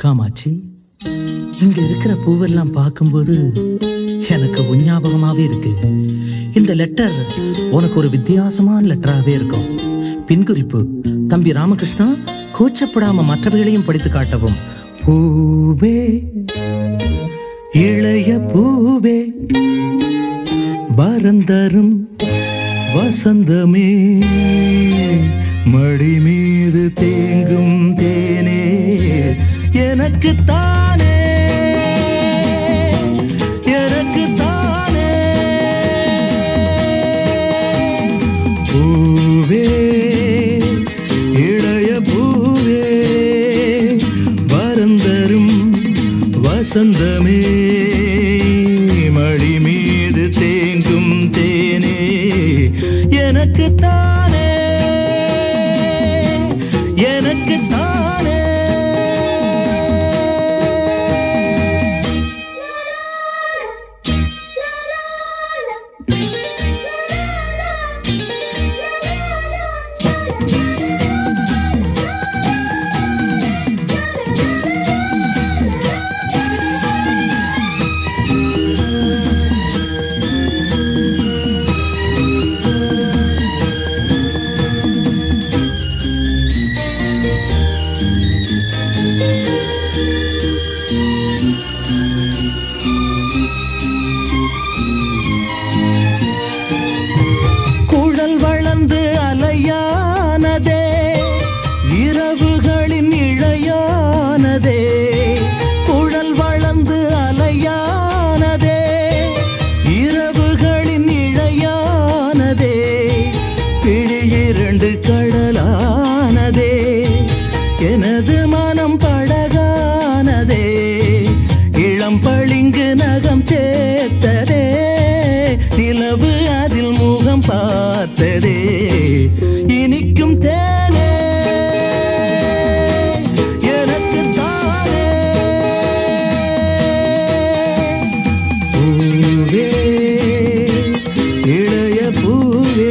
காமாட்சி இங்க இருக்கிற பூவெல்லாம் பார்க்கும்போது எனக்கு உன் ஞாபகமாவே இருக்கு இந்த லெட்டர் உனக்கு ஒரு வித்தியாசமான லெட்டராகவே இருக்கும் பின்குறிப்பு தம்பி ராமகிருஷ்ணா கூச்சப்படாம மற்றவைகளையும் படித்து காட்டவும் பூவே இளைய பூவே பரந்தரும் வசந்தமே மடி மீது தேங்கும் தேனே எனக்கு தானே எனக்கு தானே பூவே இளைய பூவே வரந்தரும் வசந்தமே மடி மீது தேங்கும் தேனே எனக்கு தானே எனக்கு தானே குழல் வளர்ந்து அலையானதே இரவுகளின் இழையானதே குழல் வளர்ந்து அலையானதே இரவுகளின் இழையானதே பிழி இரண்டு கடலானதே எனது மனம் படகானதே இளம் பளிங்கு நகம் சேர்த்ததே நிலவு அதில் முகம் பார்த்ததே இனிக்கும் தேனே எனக்கு தானே பூவே இளைய பூவே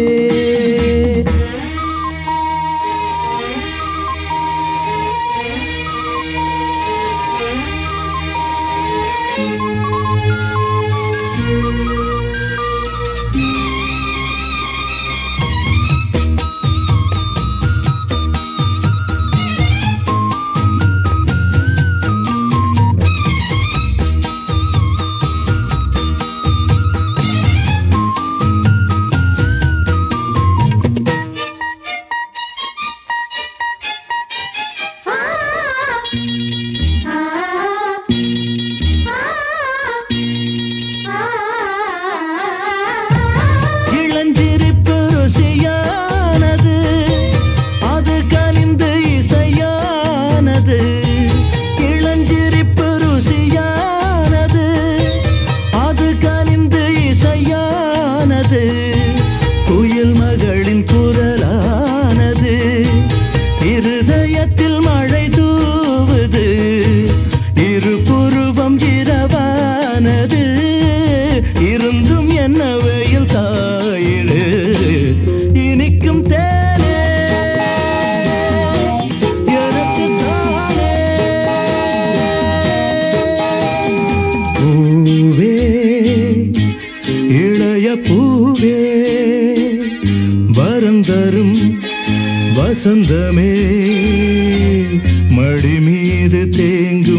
இளஞ்சிரிப்பு ருசியானது அது கனிந்து இசையானது இளஞ்சிரிப்பு ருசியானது அது கனிந்து இசையானது குயில் மகளின் குரலானது இருதயத்தில் மழை தூவுது இரு புருவம் இரவானது இருந்தும் என்ன வெயில் காயிடு இனிக்கும் தேனே எனக்கு தானே பூவே இளைய பூவே வரந்தரும் வசந்தமே மடி மீது தேங்கும்